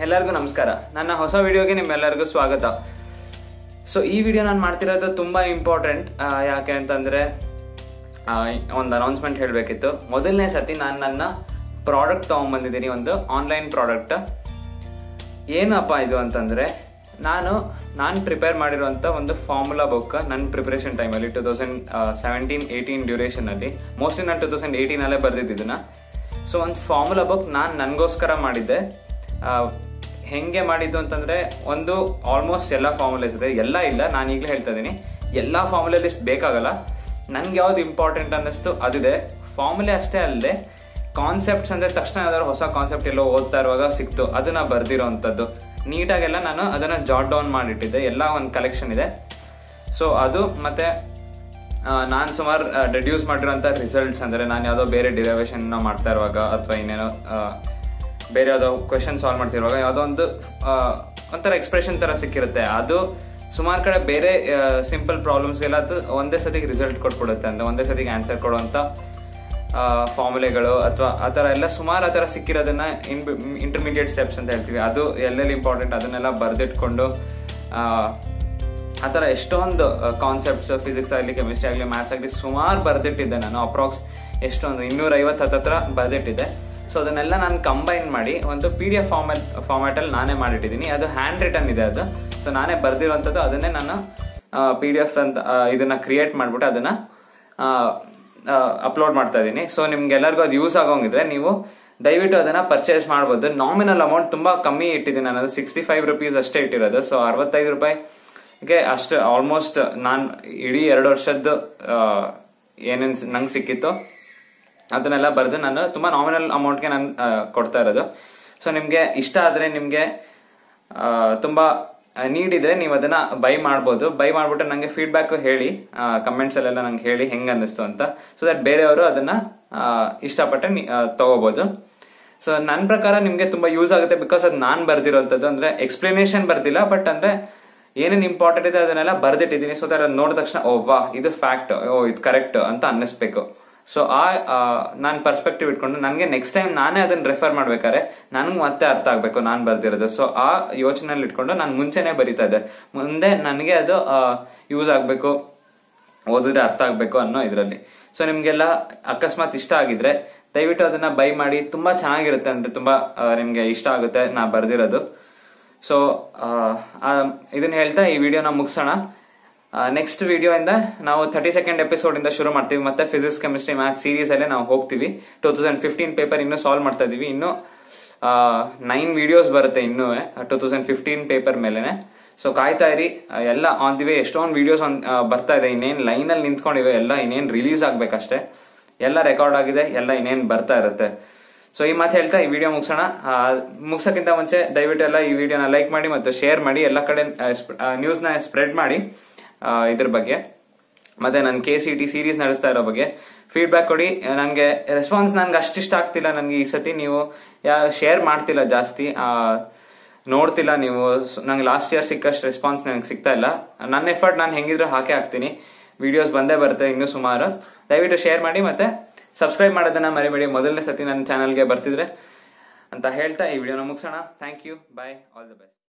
ಎಲ್ಲರಿಗೂ ನಮಸ್ಕಾರ ನನ್ನ ಹೊಸ ವಿಡಿಯೋಗೆ ನಿಮ್ಮೆಲ್ಲರಿಗೂ ಸ್ವಾಗತ ಸೊ ಈ ವಿಡಿಯೋ ನಾನು ಮಾಡ್ತಿರೋದು ತುಂಬ ಇಂಪಾರ್ಟೆಂಟ್ ಯಾಕೆ ಅಂತಂದರೆ ಒಂದು ಅನೌನ್ಸ್ಮೆಂಟ್ ಹೇಳಬೇಕಿತ್ತು ಮೊದಲನೇ ಸತಿ ನಾನು ನನ್ನ ಪ್ರಾಡಕ್ಟ್ ತೊಗೊಂಬಂದಿದ್ದೀನಿ ಒಂದು ಆನ್ಲೈನ್ ಪ್ರಾಡಕ್ಟ್ ಏನಪ್ಪ ಇದು ಅಂತಂದರೆ ನಾನು ನಾನು ಪ್ರಿಪೇರ್ ಮಾಡಿರುವಂಥ ಒಂದು ಫಾರ್ಮುಲಾ ಬುಕ್ ನನ್ನ ಪ್ರಿಪರೇಷನ್ ಟೈಮಲ್ಲಿ ಟು ತೌಸಂಡ್ ಸೆವೆಂಟೀನ್ ಏಯ್ಟೀನ್ ಡ್ಯೂರೇಷನಲ್ಲಿ ಮೋಸ್ಟ್ಲಿ ನಾನು ಟು ತೌಸಂಡ್ ಏಯ್ಟೀನಲ್ಲೇ ಬರೆದಿದ್ದನ್ನ ಸೊ ಒಂದು ಫಾರ್ಮುಲಾ ಬುಕ್ ನಾನು ನನಗೋಸ್ಕರ ಮಾಡಿದ್ದೆ ಆ, ಹೆಂಗೆ ಮಾಡಿದ್ದು ಅಂತಂದರೆ ಒಂದು ಆಲ್ಮೋಸ್ಟ್ ಎಲ್ಲ ಫಾರ್ಮುಲೇಸ್ ಇದೆ ಎಲ್ಲ ಇಲ್ಲ ನಾನು ಈಗಲೇ ಹೇಳ್ತಾ ಇದ್ದೀನಿ ಎಲ್ಲ ಫಾರ್ಮುಲಾ ಲಿಸ್ಟ್ ಬೇಕಾಗಲ್ಲ ನಂಗೆ ಯಾವ್ದು ಇಂಪಾರ್ಟೆಂಟ್ ಅನ್ನಿಸ್ತು ಅದಿದೆ ಫಾರ್ಮುಲೆ ಅಷ್ಟೇ ಅಲ್ಲದೆ ಕಾನ್ಸೆಪ್ಟ್ಸ್ ಅಂದರೆ ತಕ್ಷಣ ಯಾವ್ದಾದ್ರು ಹೊಸ ಕಾನ್ಸೆಪ್ಟ್ ಎಲ್ಲೋ ಓದ್ತಾ ಇರುವಾಗ ಸಿಕ್ತು ಅದನ್ನ ಬರ್ದಿರೋ ಅಂಥದ್ದು ನೀಟಾಗೆಲ್ಲ ನಾನು ಅದನ್ನು ಜಾಟ್ ಡೌನ್ ಮಾಡಿಟ್ಟಿದ್ದೆ ಎಲ್ಲ ಒಂದು ಕಲೆಕ್ಷನ್ ಇದೆ ಸೊ ಅದು ಮತ್ತೆ ನಾನು ಸುಮಾರು ಡೆಡ್ಯೂಸ್ ಮಾಡಿರೋಂಥ ರಿಸಲ್ಟ್ಸ್ ಅಂದರೆ ನಾನು ಯಾವುದೋ ಬೇರೆ ಡಿರೈವೇಷನ್ ಮಾಡ್ತಾ ಇರುವಾಗ ಅಥವಾ ಇನ್ನೇನೋ ಆ, ಬೇರೆ ಯಾವುದೋ ಕ್ವೆಶನ್ ಸಾಲ್ವ್ ಮಾಡ್ತಿರುವಾಗ ಯಾವುದೋ ಒಂದು ಆ, ಒಂಥರ ಎಕ್ಸ್ಪ್ರೆಷನ್ ಥರ ಸಿಕ್ಕಿರುತ್ತೆ ಅದು ಸುಮಾರು ಕಡೆ ಬೇರೆ ಸಿಂಪಲ್ ಪ್ರಾಬ್ಲಮ್ಸ್ಗೆಲ್ಲ ಅದು ಒಂದೇ ಸತಿಗೆ ರಿಸಲ್ಟ್ ಕೊಟ್ಬಿಡುತ್ತೆ ಅಂದರೆ ಒಂದೇ ಸತಿಗೆ ಆನ್ಸರ್ ಕೊಡುವಂಥ ಫಾರ್ಮುಲೆಗಳು ಅಥವಾ ಆ ಥರ ಎಲ್ಲ ಸುಮಾರು ಆ ಥರ ಸಿಕ್ಕಿರೋದನ್ನ ಇನ್ ಇಂಟರ್ಮೀಡಿಯೇಟ್ ಸ್ಟೆಪ್ಸ್ ಅಂತ ಹೇಳ್ತೀವಿ ಅದು ಎಲ್ಲೆಲ್ಲಿ ಇಂಪಾರ್ಟೆಂಟ್ ಅದನ್ನೆಲ್ಲ ಬರೆದಿಟ್ಕೊಂಡು ಆ ಥರ ಎಷ್ಟೊಂದು ಕಾನ್ಸೆಪ್ಟ್ಸ್ ಫಿಸಿಕ್ಸ್ ಆಗಲಿ ಕೆಮಿಸ್ಟ್ರಿ ಆಗಲಿ ಮ್ಯಾಥ್ಸ್ ಆಗಲಿ ಸುಮಾರು ಬರೆದಿಟ್ಟಿದ್ದೆ ನಾನು ಅಪ್ರಾಕ್ಸ್ ಎಷ್ಟೊಂದು ಇನ್ನೂರ ಐವತ್ತು ಹತ್ತತ್ರ ಬರೆದಿಟ್ಟಿದ್ದೆ ಸೊ ಅದನ್ನೆಲ್ಲ ನಾನು ಕಂಬೈನ್ ಮಾಡಿ ಒಂದು ಪಿ ಡಿ ಎಫ್ ಫಾರ್ಮೆಟ್ ಫಾರ್ಮ್ಯಾಟಲ್ಲಿ ನಾನೇ ಮಾಡಿಟ್ಟಿದ್ದೀನಿ ಅದು ಹ್ಯಾಂಡ್ ರಿಟರ್ನ್ ಇದೆ ಅದು ಸೊ ನಾನೇ ಬರೆದಿರುವಂಥದ್ದು ಅದನ್ನೇ ನಾನು ಪಿ ಡಿ ಎಫ್ ಅಂತ ಆ, ಇದನ್ನ ಕ್ರಿಯೇಟ್ ಮಾಡಿಬಿಟ್ಟು ಅದನ್ನ ಅಪ್ಲೋಡ್ ಮಾಡ್ತಾ ಇದ್ದೀನಿ ಸೊ ನಿಮ್ಗೆಲ್ಲರಿಗೂ ಅದು ಯೂಸ್ ಆಗೋಂಗಿದ್ರೆ ನೀವು ದಯವಿಟ್ಟು ಅದನ್ನ ಪರ್ಚೇಸ್ ಮಾಡ್ಬೋದು ನಾಮಿನಲ್ ಅಮೌಂಟ್ ತುಂಬಾ ಕಮ್ಮಿ ಇಟ್ಟಿದ್ದೀನಿ ನಾನು ಸಿಕ್ಸ್ಟಿ ಫೈವ್ ರುಪೀಸ್ ಅಷ್ಟೇ ಇಟ್ಟಿರೋದು ಸೊ ಅರವತ್ತೈದು ರೂಪಾಯಿಗೆ ಅಷ್ಟು ಆಲ್ಮೋಸ್ಟ್ ನಾನು ಇಡೀ ಎರಡು ವರ್ಷದ್ದು ಏನೇನು ನಂಗೆ ಸಿಕ್ಕಿತ್ತು ಅದನ್ನೆಲ್ಲ ಬರೆದು ನಾನು ತುಂಬಾ ನಾಮಿನಲ್ ಅಮೌಂಟ್ಗೆ ನಾನು ಆ, ಕೊಡ್ತಾ ಇರೋದು ಸೊ ನಿಮಗೆ ಇಷ್ಟ ಆದರೆ ನಿಮಗೆ ತುಂಬಾ ನೀಡ್ ಇದ್ರೆ ನೀವು ಅದನ್ನ ಬೈ ಮಾಡ್ಬೋದು ಬೈ ಮಾಡ್ಬಿಟ್ಟು ನಂಗೆ ಫೀಡ್ಬ್ಯಾಕ್ ಹೇಳಿ ಕಮೆಂಟ್ಸ್ ಅಲ್ಲೆಲ್ಲ ನಂಗೆ ಹೇಳಿ ಹೆಂಗ್ ಅನ್ನಿಸ್ತು ಅಂತ ಸೊ ದಟ್ ಬೇರೆಯವರು ಅದನ್ನ ಆ, ಇಷ್ಟಪಟ್ಟು ನೀ- ಆ, ತಗೋಬಹುದು ಸೊ ನನ್ನ ಪ್ರಕಾರ ನಿಮ್ಗೆ ತುಂಬಾ ಯೂಸ್ ಆಗುತ್ತೆ ಬಿಕಾಸ್ ಅದು ನಾನು ಬರ್ದಿರೋಂಥದ್ದು ಅಂದ್ರೆ ಎಕ್ಸ್ಪ್ಲನೇಷನ್ ಬರ್ದಿಲ್ಲ ಬಟ್ ಅಂದ್ರೆ ಏನೇನ್ ಇಂಪಾರ್ಟೆಂಟ್ ಇದೆ ಅದನ್ನೆಲ್ಲ ಬರ್ದಿಟ್ಟಿದ್ದೀನಿ ಸೊ ದಟ್ ಅದು ನೋಡಿದ ತಕ್ಷಣ ಓ ವಾ ಇದು ಫ್ಯಾಕ್ಟ್ ಓ ಇದು ಕರೆಕ್ಟ್ ಅಂತ ಅನ್ನಿಸ್ಬೇಕು ಸೊ ಆ ನಾನು ಪರ್ಸ್ಪೆಕ್ಟಿವ್ ಇಟ್ಕೊಂಡು ನನಗೆ ನೆಕ್ಸ್ಟ್ ಟೈಮ್ ನಾನೇ ಅದನ್ನ ರೆಫರ್ ಮಾಡ್ಬೇಕಾದ್ರೆ ನನಗೆ ಮತ್ತೆ ಅರ್ಥ ಆಗ್ಬೇಕು ನಾನು ಬರ್ದಿರೋದು ಸೊ ಆ ಯೋಚನೆಯಲ್ಲಿ ಇಟ್ಕೊಂಡು ನಾನು ಮುಂಚೆನೆ ಬರಿತಾ ಇದ್ದೆ ಮುಂದೆ ನನಗೆ ಅದು ಯೂಸ್ ಆಗಬೇಕು ಓದಿದ್ರೆ ಅರ್ಥ ಆಗ್ಬೇಕು ಅನ್ನೋ ಇದರಲ್ಲಿ ಸೊ ನಿಮ್ಗೆಲ್ಲ ಅಕಸ್ಮಾತ್ ಇಷ್ಟ ಆಗಿದ್ರೆ ದಯವಿಟ್ಟು ಅದನ್ನ ಬೈ ಮಾಡಿ ತುಂಬಾ ಚೆನ್ನಾಗಿರುತ್ತೆ ಅಂದ್ರೆ ತುಂಬಾ ಆ, ನಿಮ್ಗೆ ಇಷ್ಟ ಆಗುತ್ತೆ ನಾ ಬರ್ದಿರೋದು ಸೊ ಇದನ್ನ ಹೇಳ್ತಾ ಈ ವಿಡಿಯೋನ ಮುಗಿಸೋಣ ನೆಕ್ಸ್ಟ್ ವಿಡಿಯೋ ಇಂದ ನಾವು ತರ್ಟಿ ಸೆಕೆಂಡ್ ಎಪಿಸೋಡ್ ಇಂದ ಶುರು ಮಾಡ್ತೀವಿ ಮತ್ತೆ ಫಿಸಿಕ್ಸ್ ಕೆಮಿಸ್ಟ್ರಿ ಮ್ಯಾಥ್ಸ್ ಸೀರೀಸ್ ಅಲ್ಲೇ ನಾವು ಹೋಗ್ತೀವಿ ಟೂ ತೌಸಂಡ್ ಫಿಫ್ಟೀನ್ ಪೇಪರ್ ಇನ್ನೂ ಸಾಲ್ವ್ ಮಾಡ್ತಾ ಇದೀವಿ ಇನ್ನು ನೈನ್ ವಿಡಿಯೋಸ್ ಬರುತ್ತೆ ಇನ್ನೂ ಟೂ ತೌಸಂಡ್ ಫಿಫ್ಟೀನ್ ಪೇಪರ್ ಮೇಲೆನೆ ಸೊ ಕಾಯ್ತಾ ಇರಿ ಆ, ಎಲ್ಲ ಆನ್ ದಿವೆ ಎಷ್ಟೊಂದು ವಿಡಿಯೋಸ್ ಬರ್ತಾ ಇದೆ ಇನ್ನೇನ್ ಲೈನ್ ಅಲ್ಲಿ ನಿಂತ್ಕೊಂಡಿವೆ ಎಲ್ಲ ಇನ್ನೇನ್ ರಿಲೀಸ್ ಆಗ್ಬೇಕಷ್ಟೇ ಎಲ್ಲ ರೆಕಾರ್ಡ್ ಆಗಿದೆ ಎಲ್ಲ ಇನ್ನೇನ್ ಬರ್ತಾ ಇರುತ್ತೆ ಸೊ ಈ ಮಾತು ಹೇಳ್ತಾ ಈ ವಿಡಿಯೋ ಮುಗಿಸೋಣ ಮುಗ್ಸಕ್ಕಿಂತ ಮುಂಚೆ ದಯವಿಟ್ಟು ಎಲ್ಲ ಈ ವಿಡಿಯೋನ ಲೈಕ್ ಮಾಡಿ ಮತ್ತು ಶೇರ್ ಮಾಡಿ ಎಲ್ಲ ಕಡೆ ನ್ಯೂಸ್ನ ಸ್ಪ್ರೆಡ್ ಮಾಡಿ ಆ, ಇದ್ರ ಬಗ್ಗೆ ಮತ್ತೆ ನಾನು ಕೆ ಸಿ ಟಿ ಸೀರೀಸ್ ನಡೆಸ್ತಾ ಇರೋ ಬಗ್ಗೆ ಫೀಡ್ಬ್ಯಾಕ್ ಕೊಡಿ ನನಗೆ ರೆಸ್ಪಾನ್ಸ್ ನನ್ಗೆ ಅಷ್ಟಿಷ್ಟ ಆಗ್ತಿಲ್ಲ ನನಗೆ ಈ ಸತಿ ನೀವು ಯಾ ಶೇರ್ ಮಾಡ್ತಿಲ್ಲ ಜಾಸ್ತಿ ಆ, ನೋಡ್ತಿಲ್ಲ ನೀವು ನಂಗೆ ಲಾಸ್ಟ್ ಇಯರ್ ಸಿಕ್ಕಷ್ಟು ರೆಸ್ಪಾನ್ಸ್ ನನಗೆ ಸಿಗ್ತಾ ಇಲ್ಲ ನನ್ನ ಎಫರ್ಟ್ ನಾನು ಹೆಂಗಿದ್ರು ಹಾಕೇ ಹಾಕ್ತೀನಿ ವಿಡಿಯೋಸ್ ಬಂದೇ ಬರುತ್ತೆ ಇನ್ನೂ ಸುಮಾರು ದಯವಿಟ್ಟು ಶೇರ್ ಮಾಡಿ ಮತ್ತೆ ಸಬ್ಸ್ಕ್ರೈಬ್ ಮಾಡೋದನ್ನ ಮರಿಬೇಡಿ ಮೊದಲನೇ ಸತಿ ನನ್ನ ಚಾನಲ್ಗೆ ಬರ್ತಿದ್ರೆ ಅಂತ ಹೇಳ್ತಾ ಈ ವಿಡಿಯೋನ ಮುಗಿಸೋಣ thank you bye all the best